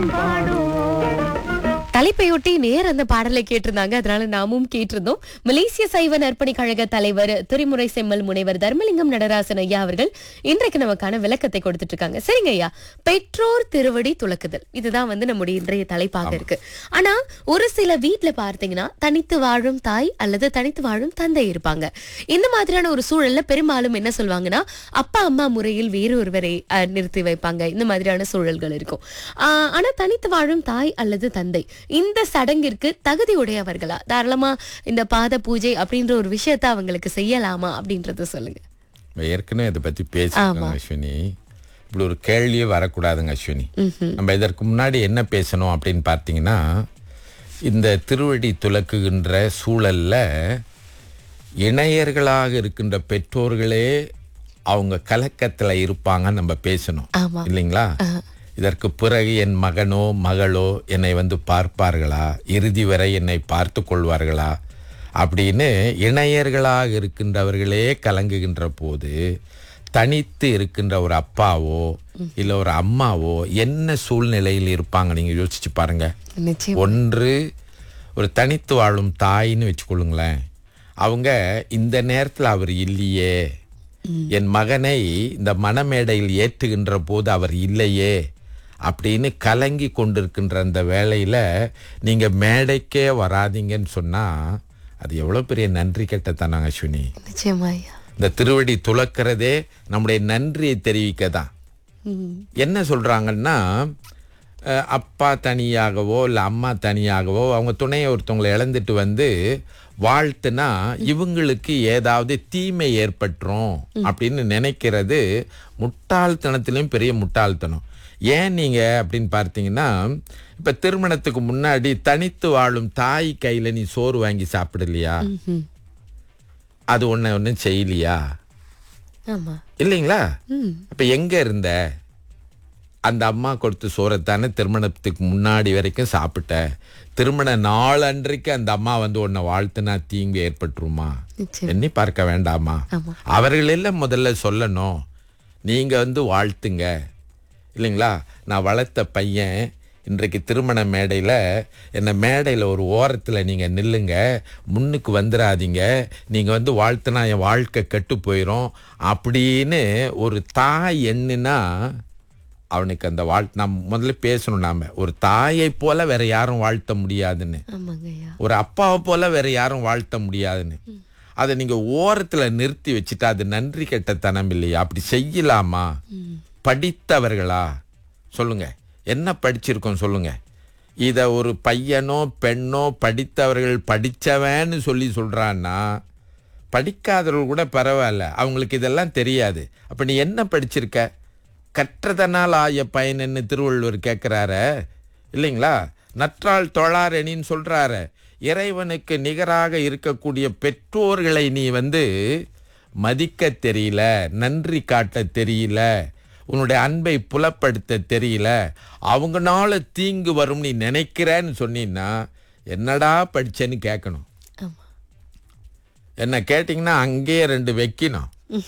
தலைப்பையொட்டி நேர் அந்த பாடலை கேட்டிருந்தாங்க அதனால நாமும் கேட்டிருந்தோம் மலேசிய சைவ நற்பணி கழக தலைவர் துறைமுறை செம்மல் முனைவர் தர்மலிங்கம் நடராசன் ஐயா அவர்கள் இன்றைக்கு நமக்கான விளக்கத்தை கொடுத்துட்டு இருக்காங்க சரிங்க ஐயா பெற்றோர் திருவடி துலக்குதல் இதுதான் வந்து நம்முடைய இன்றைய தலைப்பாக இருக்கு ஆனா ஒரு சில வீட்ல பார்த்தீங்கன்னா தனித்து வாழும் தாய் அல்லது தனித்து வாழும் தந்தை இருப்பாங்க இந்த மாதிரியான ஒரு சூழல்ல பெரும்பாலும் என்ன சொல்லுவாங்கன்னா அப்பா அம்மா முறையில் வேறு ஒருவரை அஹ், நிறுத்தி வைப்பாங்க இந்த மாதிரியான சூழல்கள் இருக்கும் ஆஹ், ஆனா தனித்து வாழும் தாய் அல்லது தந்தை இந்த சடங்கிற்கு தகுதி உடையவர்களா தாராளமா இந்த பாத பூஜை அப்படின்ற ஒரு விஷயத்த அவங்களுக்கு செய்யலாமா அப்படின்றத சொல்லுங்க நம்ம ஏற்கனவே இதை பத்தி பேசிருக்கோங்க அஸ்வினி இப்படி ஒரு கேள்வியே வரக்கூடாதுங்க அஸ்வினி நம்ம இதற்கு முன்னாடி என்ன பேசணும் அப்படின்னு பார்த்தீங்கன்னா இந்த திருவடி துலக்குகின்ற சூழல்ல இணையர்களாக இருக்கின்ற பெற்றோர்களே அவங்க கலக்கத்துல இருப்பாங்கன்னு நம்ம பேசணும் ஆமா. இல்லைங்களா இதற்கு பிறகு என் மகனோ மகளோ என்னை வந்து பார்ப்பார்களா இறுதி வரை என்னை பார்த்து கொள்வார்களா அப்படின்னு இணையர்களாக இருக்கின்றவர்களே கலங்குகின்ற போது தனித்து இருக்கின்ற ஒரு அப்பாவோ இல்லை ஒரு அம்மாவோ என்ன சூழ்நிலையில் இருப்பாங்க நீங்க யோசிச்சு பாருங்க நிச்சயம் ஒன்று ஒரு தனித்து வாழும் தாயின்னு வச்சுக்கொள்ளுங்களேன் அவங்க இந்த நேரத்தில் அவர் இல்லையே என் மகனை இந்த மணமேடையில் ஏற்றுகின்ற போது அவர் இல்லையே அப்படின்னு கலங்கி கொண்டிருக்கின்ற அந்த வேளையில நீங்க மேடைக்கே வராதீங்கன்னு சொன்னா அது எவ்வளவு பெரிய நன்றி கெட்டத்தனாங்க அஸ்வினி நிச்சயமா ஐயா இந்த திருவடி துலக்கிறதே நம்முடைய நன்றியை தெரிவிக்க தான் ம். என்ன சொல்றாங்கன்னா அஹ், அப்பா தனியாகவோ இல்லை அம்மா தனியாகவோ அவங்க துணையை ஒருத்தவங்களை இழந்துட்டு வந்து வாழ்த்துனா இவங்களுக்கு ஏதாவது தீமை ஏற்பட்டுரும் அப்படின்னு நினைக்கிறது முட்டாள்தனத்திலும் பெரிய முட்டாள்தனம் ஏன் நீங்க அப்படின்னு பார்த்தீங்கன்னா இப்ப திருமணத்துக்கு முன்னாடி தனித்து வாழும் தாய் கையில நீ சோறு வாங்கி சாப்பிடலையா ம்ஹும். அது ஒண்ணு ஒன்றும் செய்யலையா ஆமா இல்லைங்களா ம். அப்ப எங்க இருந்த அந்த அம்மா கொடுத்த சோறத்தானே திருமணத்துக்கு முன்னாடி வரைக்கும் சாப்பிட்ட திருமண நாள் அன்றைக்கு அந்த அம்மா வந்து உன்னை வாழ்த்துனா தீங்கு ஏற்பட்டுருமா நிச்சயம் எண்ணி பார்க்க வேண்டாமா ஆமா. அவர்கள் எல்லாம் முதல்ல சொல்லணும் நீங்க வந்து வாழ்த்துங்க இல்லைங்களா நான் வளர்த்த பையன் இன்றைக்கு திருமண மேடையில் என்ன மேடையில் ஒரு ஓரத்தில் நீங்கள் நில்லுங்க முன்னுக்கு வந்துடாதீங்க நீங்கள் வந்து வாழ்த்துனா என் வாழ்க்கை கெட்டு போயிடும் அப்படின்னு ஒரு தாய் எண்ணுனா அவனுக்கு அந்த வாழ் நாம் முதல்ல பேசணும் நாம ஒரு தாயை போல வேற யாரும் வாழ்த்த முடியாதுன்னு ஆமாங்க ஐயா ஒரு அப்பாவை போல வேற யாரும் வாழ்த்த முடியாதுன்னு அதை நீங்க ஓரத்துல நிறுத்தி வச்சுட்டா அது நன்றி கெட்டத்தனம் இல்லையா அப்படி செய்யலாமா படித்தவர்களா சொல்லுங்க என்ன படிச்சிருக்கோம் சொல்லுங்க இத ஒரு பையனோ பெண்ணோ படித்தவர்கள் படிச்சவன்னு சொல்லி சொல்றான்னா படிக்காதவர்கள் கூட பரவாயில்ல அவங்களுக்கு இதெல்லாம் தெரியாது அப்ப நீ என்ன படிச்சிருக்க கற்றதனால் ஆய பயனன்னு திருவள்ளுவர் கேட்கிறாரு இல்லைங்களா நற்றாள் தொழாரெனின்னு சொல்றாரு இறைவனுக்கு நிகராக இருக்கக்கூடிய பெற்றோர்களை நீ வந்து மதிக்க தெரியல நன்றி காட்ட தெரியல உன்னுடைய அன்பை புலப்படுத்த தெரியல அவங்கனால தீங்கு வரும் நீ நினைக்கிறேன்னு சொன்னீன்னா என்னடா படிச்சேன்னு கேட்கணும் ஆமா என்ன கேட்டிங்கன்னா அங்கேயே ரெண்டு வைக்கணும்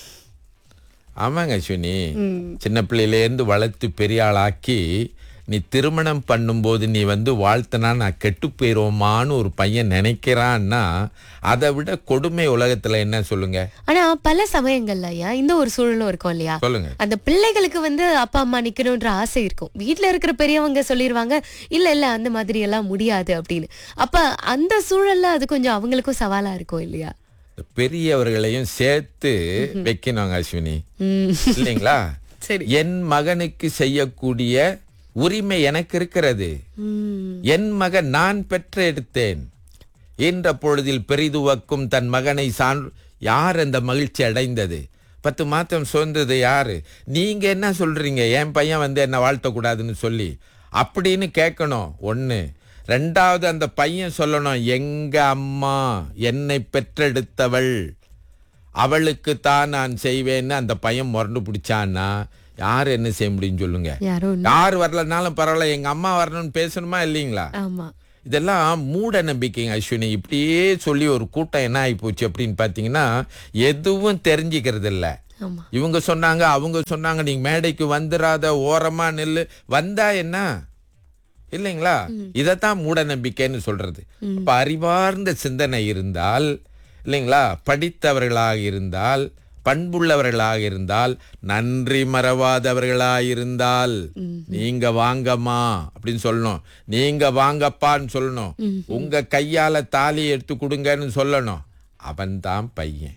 ஆமாங்க அஸ்வினி சின்ன பிள்ளையிலேருந்து வளர்த்து பெரிய ஆளாக்கி நீ திருமணம் பண்ணும்போது நீ வந்து வாழ்த்தனா நான் கெட்டு போயிடுவோமான்னு ஒரு பையன் நினைக்கிறான்னா அதை விட கொடுமை உலகத்துல என்ன சொல்லுங்க ஆனா பல சமயங்கள்ல ஐயா இந்த ஒரு சூழலும் இருக்கும் இல்லையா சொல்லுங்க அந்த பிள்ளைகளுக்கு வந்து அப்பா அம்மா நிக்கணும்ன்ற ஆசை இருக்கும் வீட்ல இருக்கிற பெரியவங்க சொல்லிருவாங்க இல்ல இல்ல அந்த மாதிரி எல்லாம் முடியாது அப்படின்னு அப்ப அந்த சூழல்ல அது கொஞ்சம் அவங்களுக்கும் சவாலா இருக்கும் இல்லையா பெரியவர்களையும் சேர்த்து வைக்கணுங்க அஸ்வினி ம். இல்லைங்களா சரி என் மகனுக்கு செய்யக்கூடிய உரிமை எனக்கு இருக்கிறது ம். என் மகன் நான் பெற்ற எடுத்தேன் என்ற பொழுதில் பெரிதுவக்கும் தன் மகனை சான் யார் அந்த மகிழ்ச்சி அடைந்தது பத்து மாதம் சுதந்தது யாரு நீங்க என்ன சொல்றீங்க என் பையன் வந்து என்ன வாழ்த்தக்கூடாதுன்னு சொல்லி அப்படின்னு கேட்கணும் ஒண்ணு ரெண்டாவது அந்த பையன் சொல்லணும் எங்க அம்மா என்னை பெற்றெடுத்தவள் அவளுக்கு தான் நான் செய்வேன்னு அந்த பையன் முரண்டு பிடிச்சான்னா யார் என்ன செய்ய முடியும் சொல்லுங்க யாரோ ஒண்ணு. யார் வரலனாலும் பரவாயில்ல எங்க அம்மா வரணும்னு பேசணுமா இல்லைங்களா ஆமா இதெல்லாம் மூட நம்பிக்கைங்க அஸ்வினி இப்படியே சொல்லி ஒரு கூட்டம் என்ன ஆகி போச்சு அப்படின்னு பார்த்தீங்கன்னா எதுவும் தெரிஞ்சுக்கிறது இல்ல ஆமா இவங்க சொன்னாங்க அவங்க சொன்னாங்க நீங்க மேடைக்கு வந்துடாத ஓரமா நில்லு வந்தா என்ன இல்லைங்களா இதைத்தான் மூட நம்பிக்கைன்னு சொல்றது அப்ப அறிவார்ந்த சிந்தனை இருந்தால் இல்லைங்களா படித்தவர்களாக இருந்தால் பண்புள்ளவர்களாக இருந்தால் நன்றி மறவாதவர்களாக இருந்தால் நீங்க வாங்கம்மா அப்படின்னு சொல்லணும் நீங்க வாங்கப்பான்னு சொல்லணும் உங்க கையால தாலி எடுத்து கொடுங்கன்னு சொல்லணும் அவன்தான் பையன்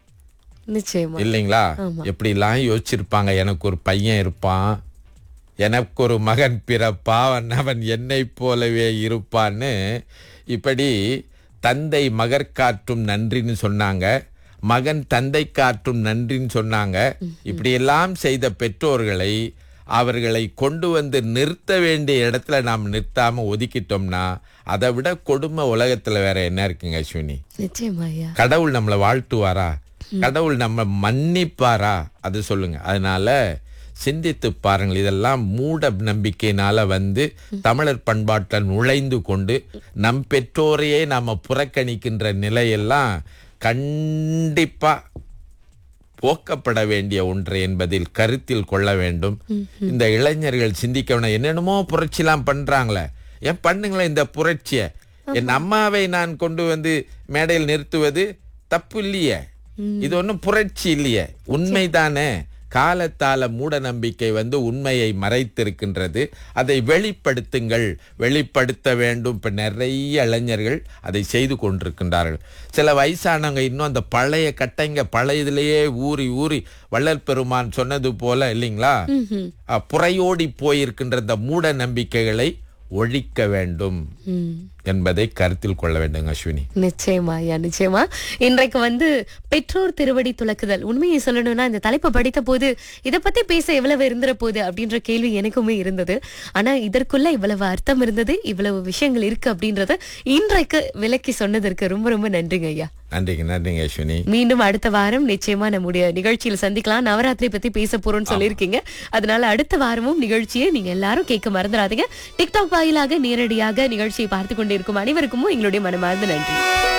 நிச்சயமா இல்லைங்களா எப்படிலாம் யோசிச்சிருப்பாங்க எனக்கு ஒரு பையன் இருப்பான் எனக்கு ஒரு மகன் பிறப்பான் அவன் என்னை போலவே இருப்பான்னு இப்படி தந்தை மகற்காற்றும் நன்றின்னு சொன்னாங்க மகன் தந்தை காற்றும் நன்றின்னு சொன்னாங்க இப்படியெல்லாம் செய்த பெற்றோர்களை அவர்களை கொண்டு வந்து நிறுத்த வேண்டிய இடத்துல நாம் நிறுத்தாம ஒதுக்கிட்டோம்னா அதை விட கொடுமை உலகத்துல வேற என்ன இருக்குங்க அஸ்வினி நிச்சயமா ஐயா கடவுள் நம்மளை வாழ்த்துவாரா கடவுள் நம்ம மன்னிப்பாரா அது சொல்லுங்க அதனால சிந்தித்து பாருங்கள் இதெல்லாம் மூட நம்பிக்கையினால வந்து தமிழர் பண்பாட்டில் நுழைந்து கொண்டு நம் பெற்றோரையே நாம புறக்கணிக்கின்ற நிலையெல்லாம் கண்டிப்பா போக்கப்பட வேண்டிய ஒன்று என்பதில் கருத்தில் கொள்ள வேண்டும் இந்த இளைஞர்கள் சிந்திக்க வேணும் என்னென்னமோ புரட்சிலாம் பண்றாங்களே ஏன் பண்ணுங்களேன் இந்த புரட்சிய என் அம்மாவை நான் கொண்டு வந்து மேடையில் நிறுத்துவது தப்பு இல்லையே இது ஒன்றும் புரட்சி இல்லையே உண்மைதானே காலத்தால மூட நம்பிக்கை வந்து உண்மையை மறைத்திருக்கின்றது அதை வெளிப்படுத்துங்கள் வெளிப்படுத்த வேண்டும் இப்ப நிறைய இளைஞர்கள் அதை செய்து கொண்டிருக்கின்றார்கள் சில வயசானவங்க இன்னும் அந்த பழைய கட்டைங்க பழையதிலேயே ஊறி ஊறி வள்ளல் பெருமான் சொன்னது போல இல்லைங்களா அஹ், புறையோடி போயிருக்கின்ற இந்த மூட நம்பிக்கைகளை ஒழிக்க வேண்டும் ம் என்பதை கருத்தில் கொள்ள வேண்டும் அஸ்வினி நிச்சயமா ஐயா நிச்சயமா இன்றைக்கு வந்து பெற்றோர் திருவடி துலக்குதல் உண்மையை சொல்லணும்னா இந்த தலைப்பை படித்த போது இதை பத்தி பேச எவ்வளவு இருந்துற போகுது அப்படின்ற கேள்வி எனக்குமே இருந்தது ஆனா இதற்குள்ள இவ்வளவு அர்த்தம் இருந்தது இவ்வளவு விஷயங்கள் இருக்கு அப்படின்றத இன்றைக்கு விளக்கி சொன்னதற்கு ரொம்ப ரொம்ப நன்றிங்க ஐயா நன்றிங்க நன்றிங்க அஸ்வினி மீண்டும் அடுத்த வாரம் நிச்சயமா நம்முடைய நிகழ்ச்சியில் சந்திக்கலாம் நவராத்திரி பத்தி பேச போறோம்னு சொல்லியிருக்கீங்க அதனால அடுத்த வாரமும் நிகழ்ச்சியை நீங்க எல்லாரும் கேட்க மறந்துடாதீங்க டிக்டாக் வாயிலாக நேரடியாக நிகழ்ச்சியை பார்த்து கொண்டிருக்கும் அனைவருக்கும் எங்களுடைய மனமார்ந்த நன்றி